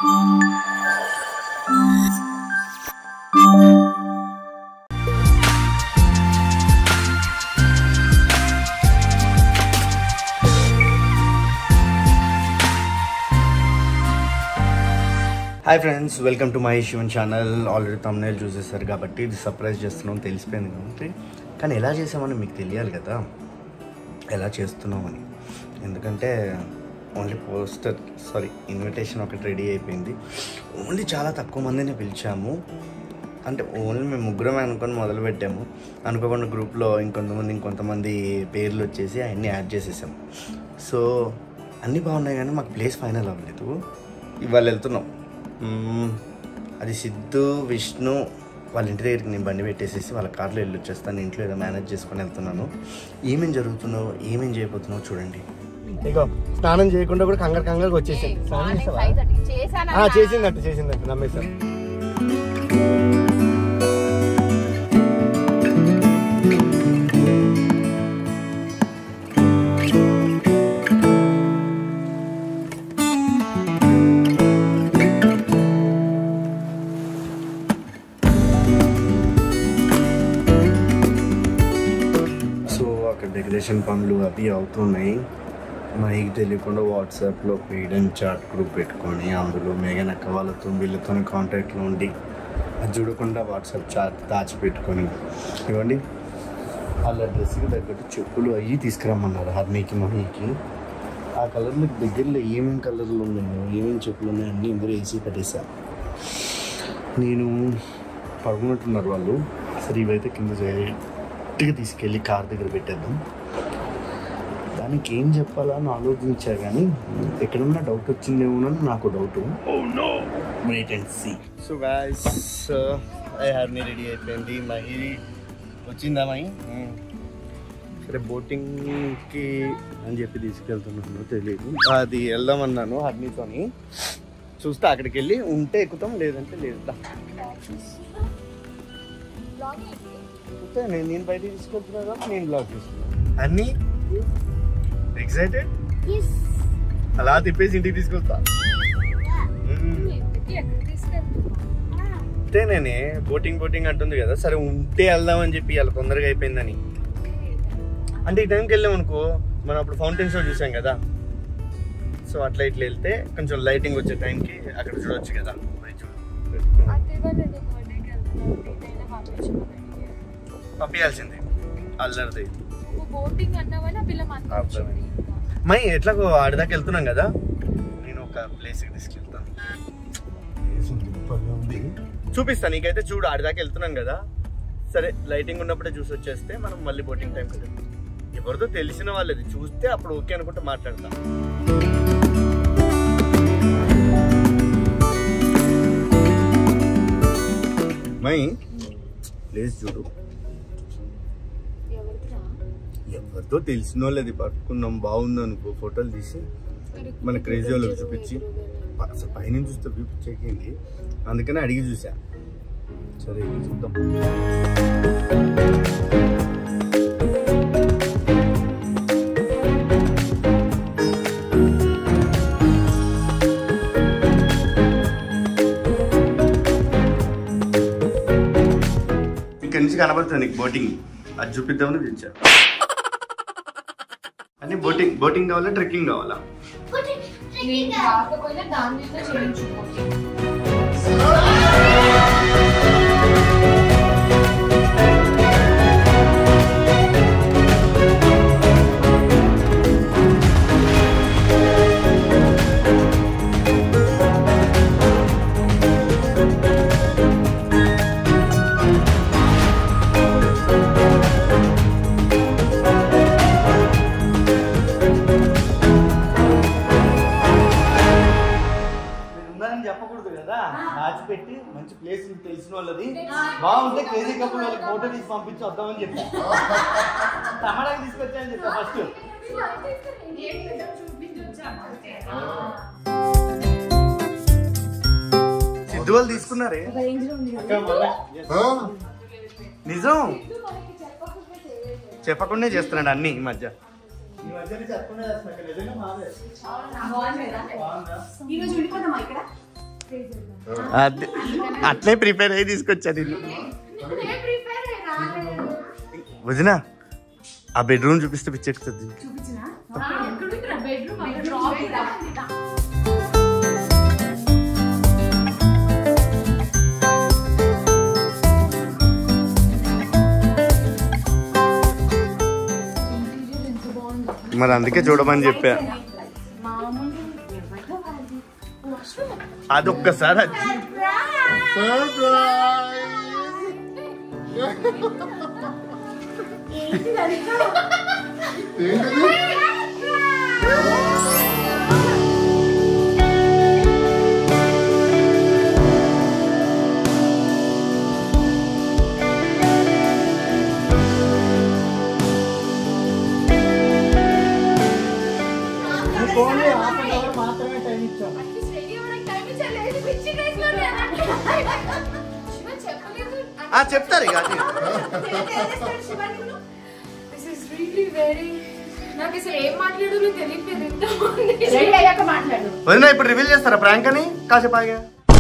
Hi friends welcome to my Shivan channel already thumbnail చూసేసారు కాబట్టి ఇది సర్ప్రైజ్ చేస్తున్నాం తెలిసిపోయింది కాబట్టి కానీ ఎలా చేసామని మీకు తెలియాలి కదా ఎలా చేస్తున్నామని ఎందుకంటే ఓన్లీ పోస్టర్ సారీ ఇన్విటేషన్ ఒకటి రెడీ అయిపోయింది ఓన్లీ చాలా తక్కువ మందిని పిలిచాము అంటే ఓన్లీ మేము ముగ్గురమే అనుకొని మొదలు పెట్టాము అనుకోకుండా గ్రూప్లో ఇంకొంతమంది ఇంకొంతమంది పేర్లు వచ్చేసి అవన్నీ యాడ్ చేసేసాము సో అన్నీ బాగున్నాయి కానీ మాకు ప్లేస్ ఫైనల్ అవ్వలేదు ఇవాళ వెళ్తున్నాం మ్మ్. అది సిద్ధు విష్ణు వాళ్ళ ఇంటి దగ్గరికి నేను బండి పెట్టేసేసి వాళ్ళ కార్లో వెళ్ళి వచ్చేస్తాను ఇంట్లో ఏదో మేనేజ్ చేసుకొని వెళ్తున్నాను ఏమేం జరుగుతుందో ఏమేం చేయబోతున్నావు చూడండి ఇగో స్నానం చేయకుండా కూడా కంగారు కంగారు వచ్చేసాను స్నానం చేసావా? ఆ, చేసిందట్టు చేసిందట్టు నమ్మేశాను సో అక్కడ డెకరేషన్ పనులు అవి అవుతున్నాయి మైకి తెలియకుండా వాట్సాప్లో పెయిడ్ అండ్ చాట్ గ్రూప్ పెట్టుకొని అందులో మేఘన్ అక్క వాళ్ళతో వీళ్ళతో కాంటాక్ట్లో ఉండి అది చూడకుండా వాట్సాప్ చాట్ దాచిపెట్టుకొని ఇవ్వండి వాళ్ళ డ్రెస్కి తగ్గట్టు చెప్పులు అవి తీసుకురమ్మన్నారు హర్నీకి మహీకి ఆ కలర్లకు దగ్గరలో ఏమేమి కలర్లు ఉన్నాయో ఏమేమి చెప్పులు ఉన్నాయో అన్నీ ఇందులో వేసి పెట్టేశాను నేను పడుకున్నట్టున్నారు వాళ్ళు సరే ఇవైతే కింద డైరెక్ట్గా తీసుకెళ్ళి కార్ దగ్గర పెట్టేద్దాం దానికి ఏం చెప్పాలా అని ఆలోచించా కానీ ఎక్కడన్నా డౌట్ వచ్చిందేమోనని నాకు doubt wait and see so guys I హార్ని రెడీ అయిపోయింది మహి వచ్చిందా మహి సరే బోటింగ్కి అని చెప్పి తీసుకెళ్తున్నాను తెలియదు అది వెళ్దామన్నాను హర్నీతోని చూస్తే అక్కడికి వెళ్ళి ఉంటే ఎక్కుతాం లేదంటే లేదు దా. చూస్తే నేను నేను బయట తీసుకెళ్తున్నా కదా నేను బ్లాగ్ తీసుకున్నాను అన్నీ ఎక్సైటెడ్ అలా తిప్పేసి ఇంటికి తీసుకెళ్తా మ్మ్. అంటే నేనే బోటింగ్ బోటింగ్ అంటుంది కదా సరే ఉంటే వెళ్దామని చెప్పి అలా తొందరగా అయిపోయిందని అంటే ఈ టైంకి వెళ్ళాం అనుకో మనం అప్పుడు ఫౌంటైన్ షో చూసాం కదా సో అట్లా ఇట్లా వెళ్తే కొంచెం లైటింగ్ వచ్చే టైంకి అక్కడ చూడొచ్చు కదా పోయి చూడు. పంపించాల్సింది అల్లరిది బోటింగ్ అన్న వల్ల పిల్ల మనకు అర్థమైంది. మై ఎట్లాగో ఆడదాకా వెళ్తున్నాం కదా నేను ఒక ప్లేస్కి తీసుకెళ్తాను Place సూపర్గా ఉంది చూపిస్తా నీకైతే చూడు ఆడదాకా వెళ్తున్నాం కదా సరే లైటింగ్ ఉన్నప్పుడే చూసి వచ్చేస్తే మనం మళ్ళీ బోటింగ్ టైం కదా ఎవరితో తెలిసిన వాళ్ళది చూస్తే అప్పుడు ఓకే అనుకుంటే మాట్లాడతాం మై ప్లేస్ చూడు ఎవరిదిరా? ఎవరితో తెలిసిన వాళ్ళది పట్టుకున్నాం బాగుంది అనుకో ఫోటోలు తీసి మన క్రేజీ వాళ్ళకి చూపించి ప- అసలు పైనుంచి చూస్తే వ్యూ పిచ్చెక్కింది అందుకని అడిగి చూసా సరే ఇది చూద్దాం ఇక్కడ నుంచి కనబడుతుంది నీకు బోటింగ్ అది చూపిద్దామని పిలిచా అని బోటింగ్ బోటింగ్ కావాలా ట్రెక్కింగ్ కావాలా నేను రాకపోయినా దాని మీద చేయించుకోవచ్చు నేను ఉన్నానని చెప్పకూడదు కదా దాచిపెట్టి మంచి ప్లేస్ తెలిసిన వాళ్ళది బాగుంటే క్రేజీ కపుల్ వాళ్ళకి ఫోటో తీసి పంపించి వద్దామని చెప్పా టమాటాకి తీసుకొచ్చాయని చెప్పా ఫస్ట్ సిద్ధు వాళ్ళు తీసుకున్నారే అక్క, మొన్న- నిజం చెప్పకుండా చేస్తున్నాడు అన్ని ఈ మధ్య ఈ మధ్య చెప్పకుండా చేస్తున్నాడు నిజంగా మాదే బాగుందా ఈరోజు ఉండిపోదామా ఇక్కడ అది అట్లే ప్రిపేర్ అయ్యి తీసుకొచ్చా నేను వదిన ఆ బెడ్రూమ్ చూపిస్తే పిచ్చెక్కుతుంది బెడ్రూమ్ ఎంత బాగుంది మరి అందుకే చూడమని చెప్పా అది ఒక్కసారి వచ్చి ఆ, చెప్తారు ఇక అది. This is really very నాకు అసలు ఏం మాట్లాడాలో తెలియట్లేదు ఎంత బాగుంది రెడీ అయ్యాక మాట్లాడు వదిన ఇప్పుడు రివీల్ చేస్తారా ప్రాంక్ అని కాసేపు ఆగా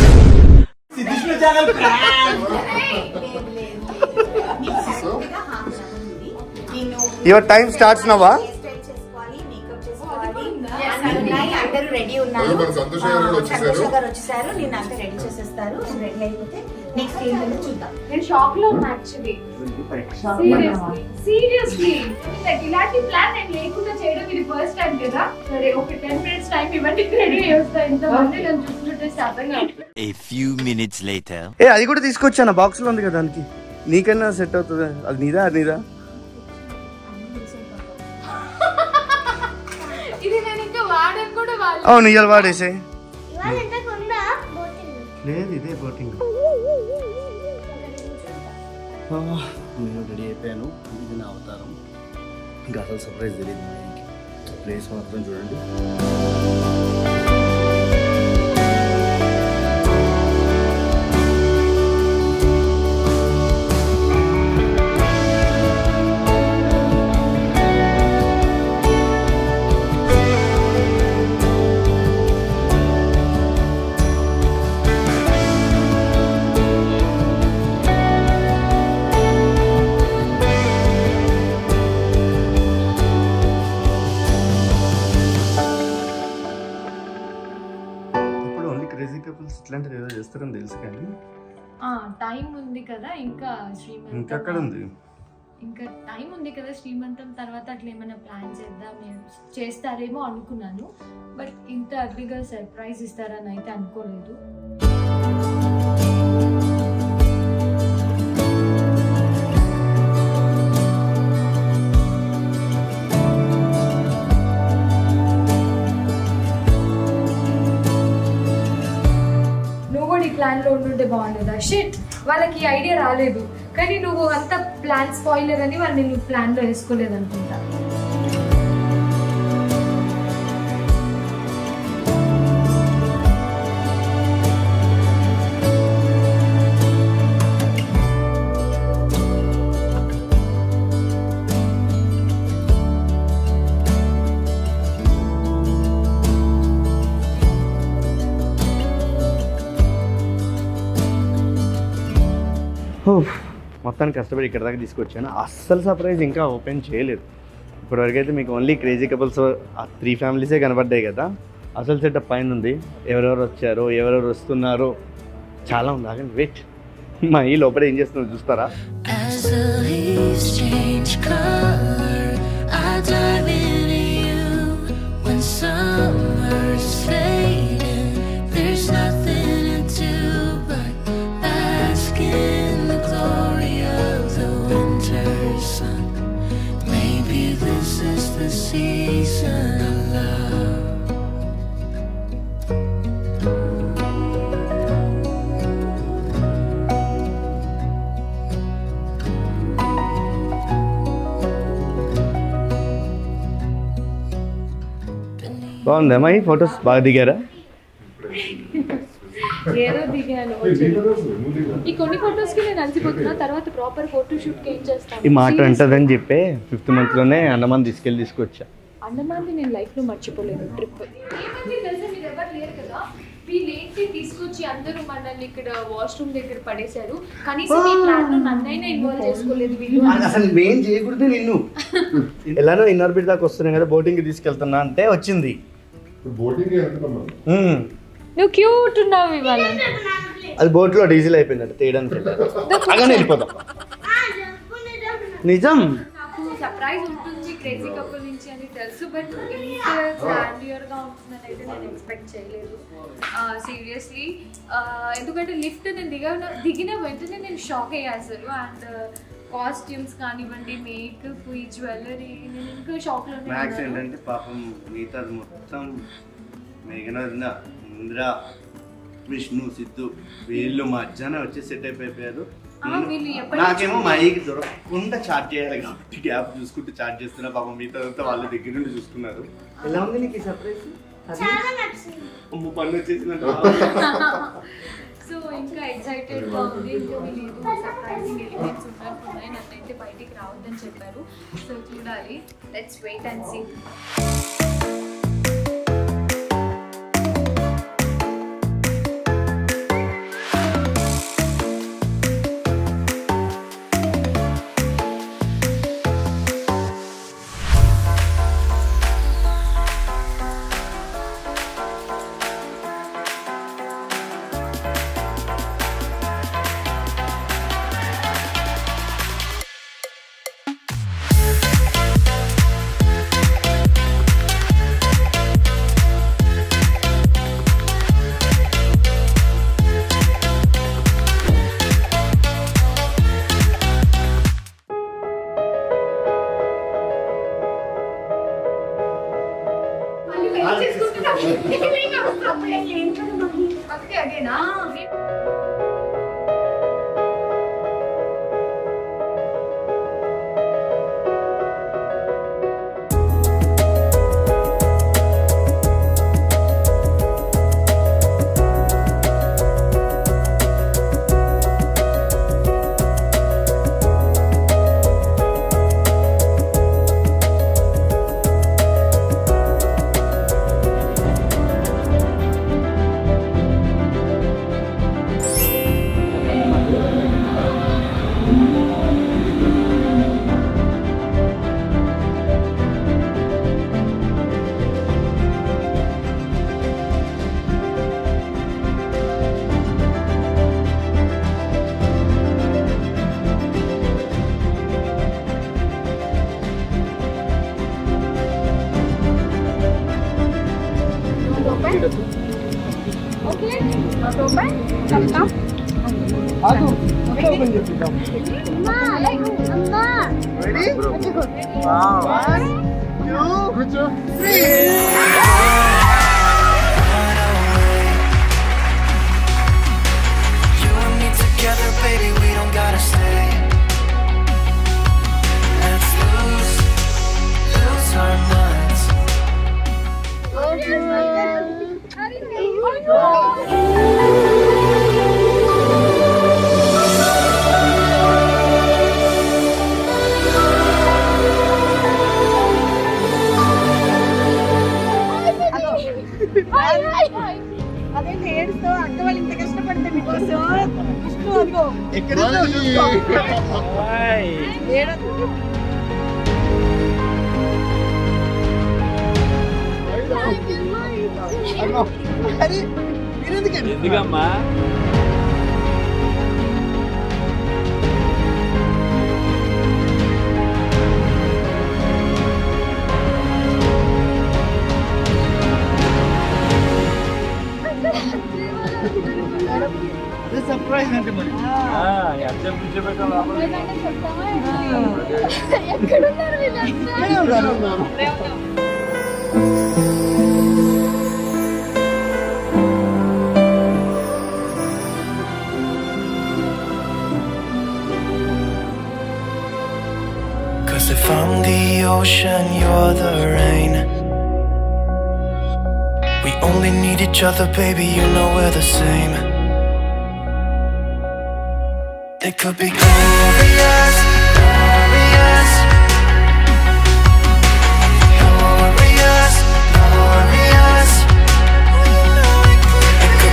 యువర్ టైం స్టార్ట్స్ నవా అందరూ రెడీ ఉన్నారు మన సంతోష్ గారు కూడా వచ్చేసారు. సంతోష్ గారు వచ్చేసారు నేను అంతా రెడీ చేసేస్తారు రెడీ అయిపోతే నెక్స్ట్ ఏంటంటే చూద్దాం నేను షాక్ లో ఉన్నా యాక్చువల్లీ సీరియస్లీ సీరియస్లీ ఇలాంటి ప్లాన్ నేను లేకుండా చేయడం ఇది ఫస్ట్ టైం కదా సరే ఒక టెన్ మినిట్స్ టైం ఇవ్వండి రెడీ చేస్తా ఇంత మంది నన్ను చూస్తుంటే అర్థం కావట్లేదు A few minutes later. ఏ అది కూడా తీసుకొచ్చాను బాక్స్ లో ఉంది కదా దానికి నీకన్నా సెట్ అవుతుంది అది నీదా అది నీదా ఇది నేను ఇంకా వాడని కూడా వాడలేదు అవును ఇవాళ వాడేసే లేదు ఇదే బోటింగ్ నేను రెడీ అయిపోయాను ఇది నా అవతారం ఇంకా అసలు సర్ప్రైజ్ తెలియదు మా ఇంటికి ప్లేస్ మాత్రం చూడండి ఇప్పుడు ఓన్లీ క్రేజీ కపుల్స్ ఇట్లాంటిది ఏదో చేస్తారని తెలుసు కానీ టైం ఉంది కదా ఇంకా శ్రీమంతం ఇంకెక్కడ ఉంది ఇంకా టైం ఉంది కదా శ్రీమంతం తర్వాత అట్లా ఏమైనా ప్లాన్ చేద్దాం నేను చేస్తారేమో అనుకున్నాను బట్ ఇంత అగ్రిగా సర్ప్రైజ్ ఇస్తారని అయితే అనుకోలేదు నువ్వు కూడా ఈ ప్లాన్ లో ఉండుంటే బాగుండేదా షిట్ వాళ్ళకి ఈ ఐడియా రాలేదు కానీ నువ్వు అంత ప్లాన్ స్పాయిలర్ అని వాళ్ళు నేను ప్లాన్ లో వేసుకోలేదు అనుకుంటా ఉఫ్, మొత్తానికి కష్టపడి ఇక్కడ దాకా తీసుకొచ్చాను అస్సలు సర్ప్రైజ్ ఇంకా ఓపెన్ చేయలేదు ఇప్పటివరకు అయితే మీకు ఓన్లీ క్రేజీ కపుల్స్ ఆ త్రీ ఫ్యామిలీసే కనబడ్డాయి కదా అసలు సెటప్ పైన ఉంది ఎవరెవరు వచ్చారో ఎవరెవరు వస్తున్నారో చాలా ఉంది ఆగండి వెయిట్ మా ఈ లోపల ఏం చేస్తుందో చూస్తారా As the leaves change color, I dive into you. When summer's fading, there's nothing to do but bask in the glory of the winter sun. Maybe this is the season of love. బాగుందా మా ఈ photos బాగా దిగారా ఏదో దిగాను ఈ కొన్ని photos కి నేను అలసిపోతున్నా తర్వాత ప్రాపర్ ఫోటో షూట్ కి ఏం చేస్తాను ఈ మాట అంటదని చెప్పే ఫిఫ్త్ మంత్లోనే అన్నమాన్ తీసుకెళ్ళి తీసుకొచ్చా అన్నమాన్ని నేను లైఫ్ లో మర్చిపోలేను ట్రిప్ ఏమైంది తెలుసా మీరు ఎవరు లేరు కదా వీళ్ళేంటి తీసుకొచ్చి అందరూ మనల్ని ఇక్కడ వాష్రూమ్ దగ్గర పడేశారు కనీసం ఈ ప్లాన్ లో నన్నైనా ఇన్వాల్వ్ చేసుకోలేదు వీళ్ళు అసలు మేం చేయకూడదు నిన్ను ఎలానో ఇన్నర్బిట్ దాకా వస్తున్నాయి కదా బోటింగ్ కి తీసుకెళ్తున్నా అంటే వచ్చింది బోటింగ్ వెళ్తున్నాం ఉమ్. నువ్వు క్యూట్ ఉన్నావు ఇవాళ అది బోట్ లో డీజిల్ అయిపోయిందంట తీయడానికి వెళ్ళారు అలానే వెళ్ళిపోదాం నిజం నాకు సర్ప్రైజ్ ఉంటుంది క్రేజీ కపుల్ నుంచి అని తెలుసు బట్ ఇంత గ్రాండియర్ గా ఉంటుందని అయితే నేను ఎక్స్పెక్ట్ చేయలేదు సీరియస్లీ ఎందుకంటే లిఫ్ట్ నేను దిగిన దిగిన వెంటనే నేను షాక్ అయ్యా అసలు అండ్ కాస్ట్యూమ్స్ కానివ్వండి మేకప్ ఈ జ్యువెలరీ నేను ఇంకా షాక్ లో మ్యాక్స్ ఏంటంటే పాపం మిగతా మొత్తం మేఘనదిన ఇంద్ర విష్ణు సిద్ధు వీళ్ళు మధ్యాహ్నం వచ్చి సెట్ అయిపోయారు ఆ, వీళ్ళు ఎప్పటి నాకేమో మైక్ దొరకకుండా చార్జ్ చేయాలి కాబట్టి గ్యాప్ చూసుకుంటూ చార్జ్ చేస్తున్నా పాపం మిగతా అంతా వాళ్ళ దగ్గర నుండి చూసుకున్నారు ఎలా ఉంది నీకు సర్ప్రైజ్ అమ్మ పన్ను వచ్చేసిందంట సో ఇంకా ఎక్సైటెడ్ గా ఉంది ఇంకా వీళ్ళు ఏదో సర్ప్రైజింగ్ ఎలిమెంట్స్ ఉన్నట్టున్నాయి నన్నైతే బయటికి రావద్దని చెప్పారు సో చూడాలి లెట్స్ వెయిట్ అండ్ సీ మళ్ళీ వెయిట్ చేసుకుంటున్నా ఓకే అగేనా okay open come come You and me together, baby, we don't gotta stay. Let's lose, lose our minds. అదేంటి ఏడుస్తూ అక్క వాళ్ళు ఇంత కష్టపడితే మీకోసం విష్ణు అదిగో ఏడొద్దు. ఎందుకమ్మా సర్ప్రైజ్ అంటే మరి ఎంత కూర్చోబెట్టాం లోపల ఎక్కడున్నారు వీళ్ళంతా Cause if I'm the ocean, you're the rain. We only need each other, baby, you know we're the same. It could be glorious, glorious. Glorious, glorious. It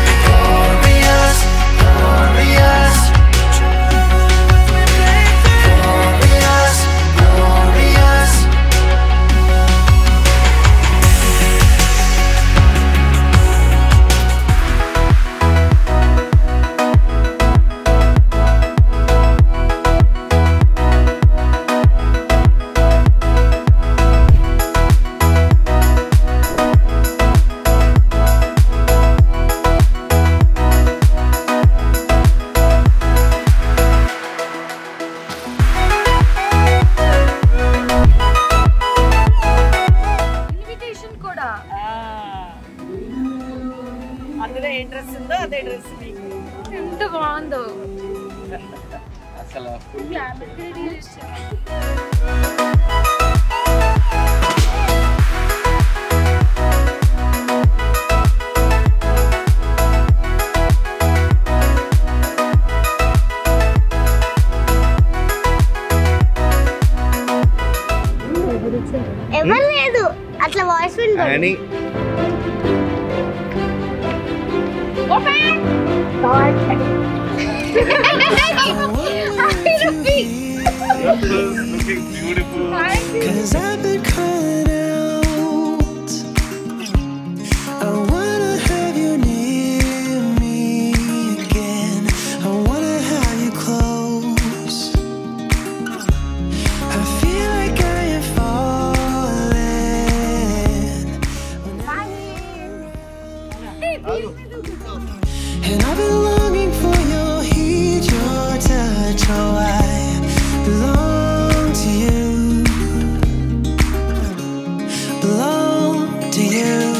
అందులో ఏ డ్రెస్ ఉందో అదే డ్రెస్ నీకు ఎంత బాగుందో అసలు ఎవరు లేదు అట్లా వాయిస్ వింటారు అని Cause I've been crying out. I wanna have you near me again. I wanna have you close. I feel like I am falling. And I've been longing for your heat, your touch. Oh, I belong to you. Belong to you.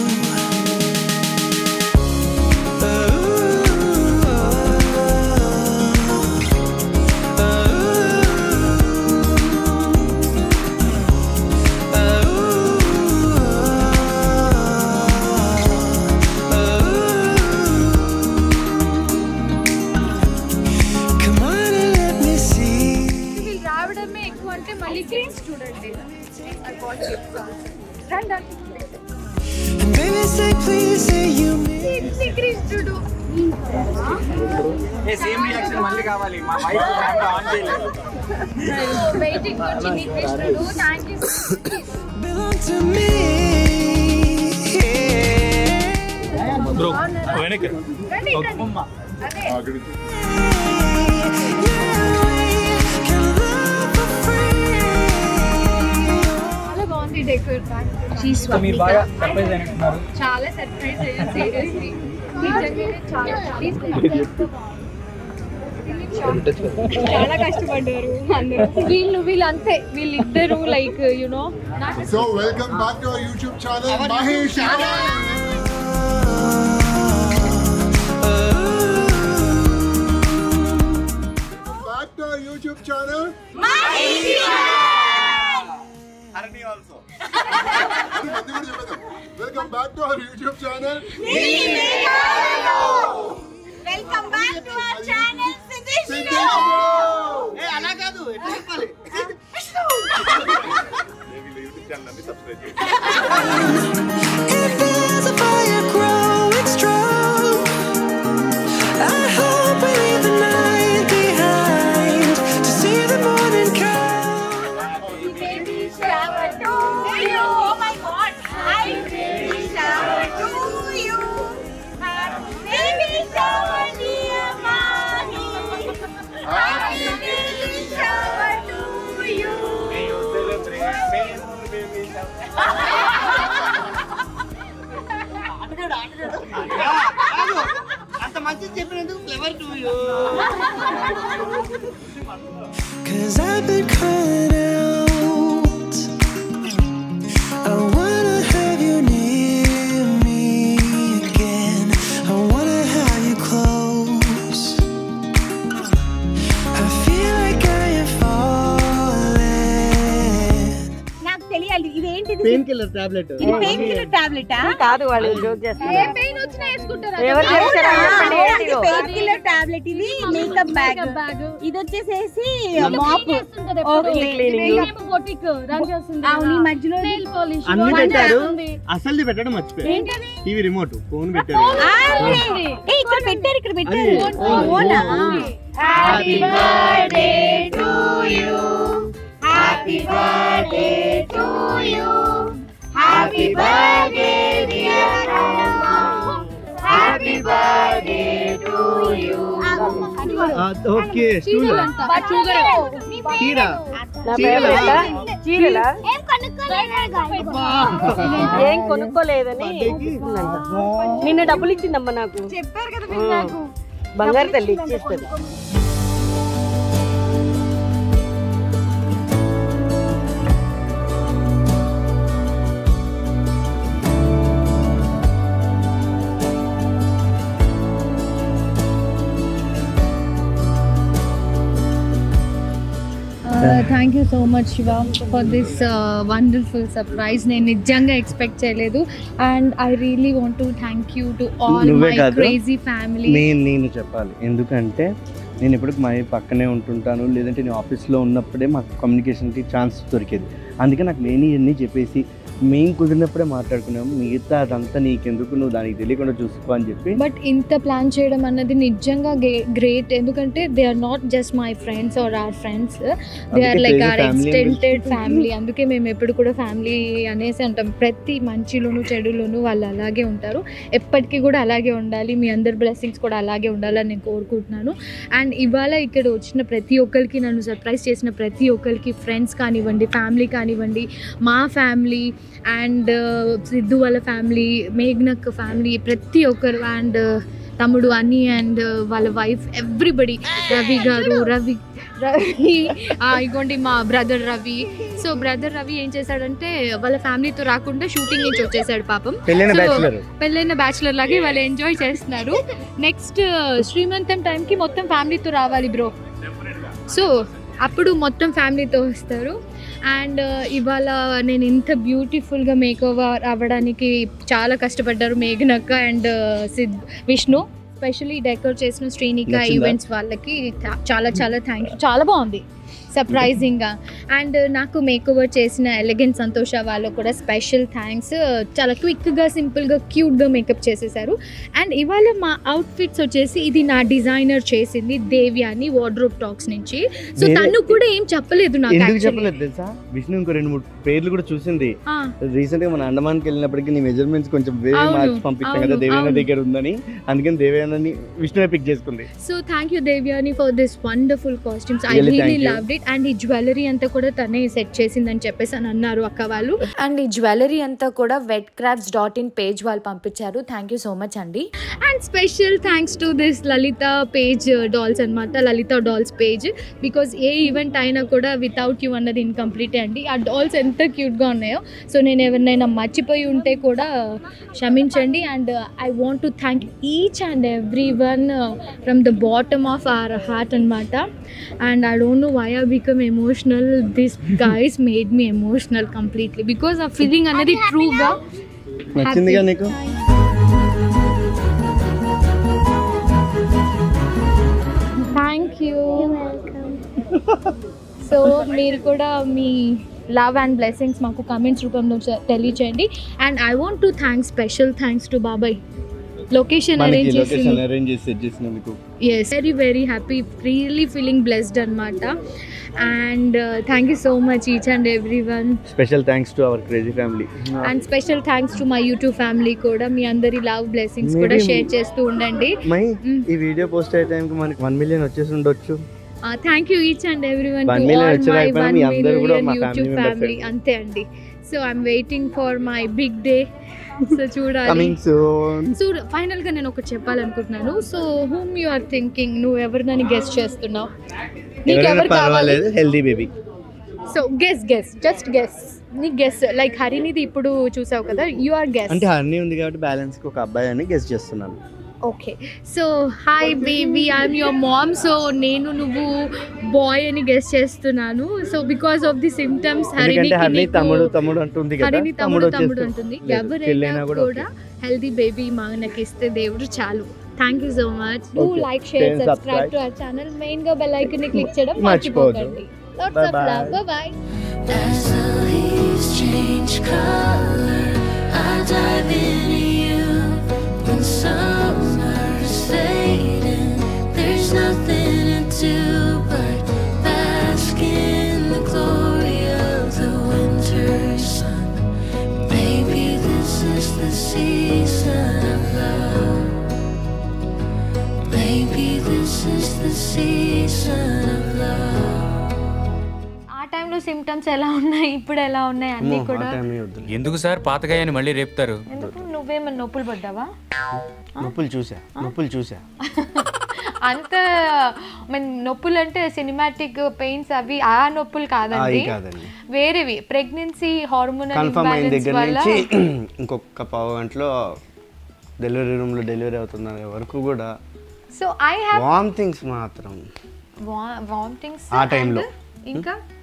Come on and let me see. వీళ్ళు రావడమే ఎక్కువ అంటే మళ్ళీ kids చూడండి I watch it. రండి, రండి. And baby, say please, say you mean. కీర్తి కృష్ణుడు same reaction మళ్ళీ కావాలి మా వైఫ్ కెమెరా ఆన్ చేయలేదు వెయిటింగ్ ఫర్ చిన్ని కృష్ణుడు thank you belong to me. Bro వెనక్కి రండి రండి అదే అక్కడికి Can love for free. చాలా బాగుంది డెకోర్ మీరు బాగా సర్ప్రైజ్ అయినట్టున్నారు చాలా సర్ప్రైజ్ అయ్యాను సీరియస్లీ నిజంగానే చాలా చాలా కష్టపడ్డారు అందరూ వీళ్ళు వీళ్ళంతే వీళ్ళిద్దరు లైక్ యునో నాకు so welcome back to our YouTube channel Mahesh back to our YouTube channel welcome back to our YouTube channel welcome back to our channel అలా కాదు ఎట్లా చెప్పాలి It feels a fire growing strong. I hope we leave the night behind to see the morning come. baby shower to you. Oh my God! Hi, baby shower to you. Happy baby shower, dear mommy. Happy baby shower to you. అంత మంచిది చెప్పినందుకు flower to you Cause I've been crying out. I wanna have you near me again. I wanna have you close. I feel like I am falling. నాకు తెలియాలి ఇదేంటిది pain killer tablet ఇది pain killer టాబ్లెటా కాదు వాళ్ళు joke చేస్తారు ఏ pain వచ్చినా వేసుకుంటారు ఎవరు చేశారా? చెప్పండి, ఏంటిదో? పెయిన్ కిల్లర్ టాబ్లెట్ ఇది మేకప్ బ్యాగ్ బ్యాగ్ ఇది వచ్చేసేసి మాప్ ఓకే బొటిక్ రన్ చేస్తుంది అవును, ఈ మధ్యలో నెయిల్ పాలిష్ అన్ని పెట్టారు అసలు పెట్టడం మర్చిపోయారు ఏంటది టీవీ రిమోట్ ఫోన్ పెట్టారు ఏ ఇక్కడ పెట్టారు ఇక్కడ పెట్టారు అది, ఓనా happy birthday to you happy birthday to you happy birthday dear happy birthday to you okay stool చీర చీరలా ఏం కొనుక్కోలేదని నిన్న డబ్బులు ఇచ్చిందమ్మా నాకు చెప్పారు కదా మీరు నాకు బంగారు తల్లి ఇచ్చేస్తుంది thank you so much Shiva for this wonderful surprise నేను నిజంగా ఎక్స్పెక్ట్ చేయలేదు and I really want to thank you to all నువ్వే మై కాదు. క్రేజీ ఫ్యామిలీ నేను నేను చెప్పాలి ఎందుకంటే నేను ఎప్పుడు మా పక్కనే ఉంటుంటాను లేదంటే నేను ఆఫీస్లో ఉన్నప్పుడే మాకు కమ్యూనికేషన్కి ఛాన్స్ దొరికేది అందుకే నాకు మెయిన్ ఇవన్నీ చెప్పేసి మేము కుదిరినప్పుడే మాట్లాడుకున్నాము మిగతా అదంతా నీకెందుకు నువ్వు దానికి తెలియకుండా చూసుకో అని చెప్పి బట్ ఇంత ప్లాన్ చేయడం అన్నది నిజంగా గ్రేట్ ఎందుకంటే they are not just my friends are are friends they are అందుకే లైక్ crazy ఆర్ family అని ఎక్స్టెండెడ్ ఫ్యామిలీ అందుకే మేము ఎప్పుడు కూడా ఫ్యామిలీ అనేసి అంటాం ప్రతి మంచిలోను చెడులోను వాళ్ళు అలాగే ఉంటారు ఎప్పటికీ కూడా అలాగే ఉండాలి మీ అందరి బ్లెస్సింగ్స్ కూడా అలాగే ఉండాలని నేను కోరుకుంటున్నాను అండ్ ఇవాళ ఇక్కడ వచ్చిన ప్రతి ఒక్కరికి నన్ను సర్ప్రైజ్ చేసిన ప్రతి ఒక్కరికి ఫ్రెండ్స్ కానివ్వండి ఫ్యామిలీ కానివ్వండి మా ఫ్యామిలీ అండ్ సిద్ధు వాళ్ళ ఫ్యామిలీ మేఘ్నక్ ఫ్యామిలీ ప్రతి ఒక్కరు అండ్ తమ్ముడు అని అండ్ వాళ్ళ వైఫ్ ఎవ్రీబడి రవి గారు రవి రవి ఆ, ఇగోండి మా brother Ravi so brother Ravi ఏం చేశాడంటే వాళ్ళ ఫ్యామిలీతో రాకుండా షూటింగ్ నుంచి వచ్చేసాడు పాపం పెళ్ళైన So, బ్యాచులర్ పెళ్ళైన బ్యాచులర్ లాగే వాళ్ళు ఎంజాయ్ చేస్తున్నారు నెక్స్ట్ శ్రీమంతం టైంకి మొత్తం ఫ్యామిలీతో రావాలి బ్రో సో అప్పుడు మొత్తం ఫ్యామిలీతో వస్తారు అండ్ ఇవాళ నేను ఇంత బ్యూటిఫుల్గా మేక్ ఓవర్ అవ్వడానికి చాలా కష్టపడ్డారు మేఘనక్క and Sid Vishnu specially decorate చేసిన శ్రీనిక నచ్చిందా? ఈవెంట్స్ వాళ్ళకి చా- చాలా చాలా థ్యాంక్ యూ చాలా బాగుంది సర్ప్రైజింగ్గా అండ్ నాకు మేక్ ఓవర్ చేసిన ఎలిగెంట్ సంతోష వాళ్ళు కూడా స్పెషల్ థ్యాంక్స్ చాలా క్విక్గా సింపుల్గా క్యూట్గా మేకప్ చేసేసారు అండ్ ఇవాళ మా అవుట్ఫిట్స్ వచ్చేసి ఇది నా డిజైనర్ చేసింది దేవి అని వార్డ్రోబ్ టాక్స్ నుంచి సో వేరే- తను కూడా ఏం చెప్పలేదు నాకు ఎందుకు actually. చెప్పలేదు తెలుసా విష్ణు ఇంకో రెండు మూడు పేర్లు కూడా చూసింది ఆ, రీసెంట్ గా మన అండమాన్కి వెళ్ళినప్పటికీ నీ మెజర్మెంట్స్ కొంచెం వేరే అవును, మార్క్స్ పంపించాం కదా అవును, దేవేంద్ర అవును. దగ్గర ఉందని అందుకని దేవేంద్రని విష్ణువే పిక్ చేసుకుంది so thank you Devyani for this wonderful costumes I Really really thank you. Loved it and ఈ జ్యువెలరీ అంతా కూడా తనే సెట్ చేసిందని చెప్పేసి అని అన్నారు అక్క వాళ్ళు అండ్ ఈ జ్యువెలరీ అంతా కూడా wet crafts dot in page వాళ్ళు పంపించారు థ్యాంక్ యూ సో మచ్ అండి and special thanks to this Lalitha page dolls అనమాట Lalitha dolls page because a event అయినా కూడా వితౌట్ యూ అన్నది ఇన్కంప్లీట్ అండి ఆ డాల్స్ ఎంత క్యూట్గా ఉన్నాయో సో నేను ఎవరినైనా మర్చిపోయి ఉంటే కూడా క్షమించండి and I want to thank each and every one from the bottom of our heart అనమాట and I don't know why I become emotional this guys made me emotional completely because ఆ feeling అనేది ట్రూగా నచ్చిందిగా నీకు thank you so మీరు కూడా మీ love and blessings మాకు కమెంట్స్ రూపంలో చె- తెలియచేయండి and I want to thank special thanks to బాబాయ్ లొకేషన్ మనకి అరేంజ్ చేసి లొకేషన్ అరేంజ్ చేసి సెట్ చేసినందుకు yes very very happy really feeling blessed అనమాట and thank you so much each and every one special thanks to our crazy family and special thanks to my YouTube family కూడా మీ అందరి love blessings కూడా Maybe- share చేస్తూ ఉండండి my Mm. ఈ video post అయ్యే టైంకి మనకి వన్ మిలియన్ వచ్చేసి ఉండొచ్చు thank you each and every one One to million all వచ్చే మై రాకపోయినా వన్ మీ అందరూ కూడా మిలియన్ మా family యూట్యూబ్ members ఫ్యామిలీ అండి. అంతే అండి so I'm waiting for my big day so చూడాలి కమింగ్ సూన్ సో ఫైనల్ గా నేను ఒకటి చెప్పాలనుకుంటున్నాను so whom you are thinking నువ్వు ఎవరినని గెస్ట్ చేస్తున్నావు నీకు ఎవరైనా ఎవరు కావాలి పర్వాలేదు healthy baby so guess guess just guess నీ గెస్ లైక్ హరినిది ఇప్పుడు చూసావు కదా యు ఆర్ గెస్ అంటే హర్నీ ఉంది కాబట్టి బ్యాలెన్స్ కి ఒక అబ్బాయి అని గెస్ట్ చేస్తున్నాను okay so hi baby I'm your mom so నేను నువ్వు బాయ్ అని గెస్ చేస్తున్నాను so because of the symptoms ఎందుకంటే హర్నీ హరిని తమ్ముడు తమ్ముడు అంటుంది కదా హరిని తమ్ముడు తమ్ముడు వచ్చేస్తుంది. అంటుంది లేదు, పెళ్ళైనా ఎవరైనా కూడా కూడా హెల్దీ బేబీ మనకి ఇస్తే దేవుడు చాలు thank you so much do Okay. Like share Share, subscribe subscribe. To our channel main గా బెల్ ఐకాన్ ని క్లిక్ చేయడం మర్చిపోవద్దు. మర్చిపోకండి lots Bye of bye. Love bye As the leaves change color, I dive into you. When summer's fading, there's nothing to do but bask in the glory of the winter sun. Baby, this is the season of love. Baby, this is the season of love. ఆ టైంలో symptoms ఎలా ఉన్నాయి ఇప్పుడు ఎలా ఉన్నాయి అన్నీ అమ్మో, కూడా ఆ time ఏ వద్దు. ఎందుకు సార్ పాతగాయని మళ్ళీ రేపుతారు ఎందుకు నువ్వేమన్నా నొప్పులు పడ్డావా నొప్పులు చూసా నొప్పులు చూసా అంత మన నొప్పులు అంటే సినిమాటిక్ పెయిన్స్ అవి ఆ నొప్పులు అవి కాదండి కాదండి వేరేవి ప్రెగ్నెన్సీ హార్మోనల్ కన్ఫర్మ్ అయిన ఇంబ్యాలెన్స్ దగ్గర వల్ల నుంచి ఇంకొక పావు గంటలో డెలివరీ రూమ్ లో డెలివరీ అవుతున్న వరకు కూడా so I have vomitings మాత్రం వామిటింగ్స్ ఆ time లో. ఇంకా